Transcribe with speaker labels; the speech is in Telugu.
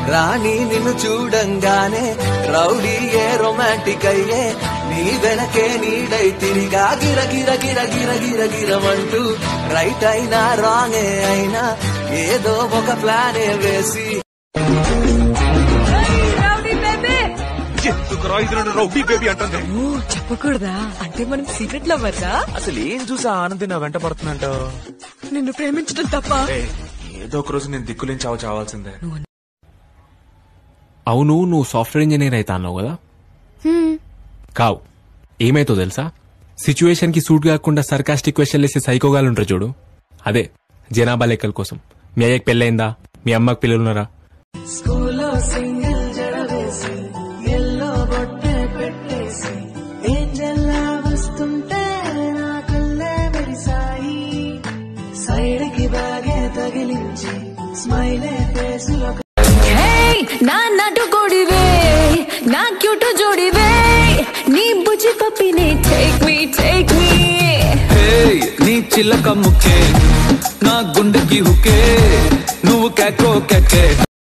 Speaker 1: రాణి నిన్ను చూడంగానే రౌడీ ఏ రొమాంటిక్ అయ్యే నీ వెనకే నీడై తిరిగా గిర గిర గిర గిర గిర గిరమంటూ రైట్ అయినా రాంగ్ అయినా ఏదో ఒక ప్లానే వేసి
Speaker 2: ఎందుకు రా ఇది నన్ను రౌడీ బేబీ అంటుంది
Speaker 3: ఓ చెప్పకూడదా అంటే మనం సీక్రెట్ లవర్సా
Speaker 2: అసలు ఏం చూసా ఆనంది నా వెంట పడుతుందంట
Speaker 3: నిన్ను ప్రేమించడం తప్ప
Speaker 2: ఏయ్, ఏదో ఒక రోజు నేను దిక్కులేని చావు చావాల్సిందే
Speaker 4: అవును నువ్వు సాఫ్ట్వేర్ ఇంజనీర్ అయితే అన్నావు కదా కావు ఏమైతో తెలుసా సిచ్యువేషన్ కి సూట్ కాకుండా సర్కాస్టిక్ క్వశ్చన్ వేసే సైకోగాలు ఉంటారు చూడు అదే జనాభా లెక్కల కోసం మీ అయ్యకి పెళ్ళైందా మీ అమ్మకి పిల్లలున్నారా
Speaker 1: స్కూల్లో సింగిల్ జడ వేసి ఎల్లో బొట్టే పెట్టేసి ఏంజల్లా వస్తుంటే నా కళ్ళే మెరిసాయి సైడ్ కి బాగే తగిలించి స్మైలే ఫేసులో
Speaker 5: నా నటు కొడివే నా క్యూటు జోడివే నీ బుజ్జి పప్పినే take me take me
Speaker 1: hey, నీ చిల్లక ముక్కే నా గుండెకి హుకే నువ్వు కేకో కేకే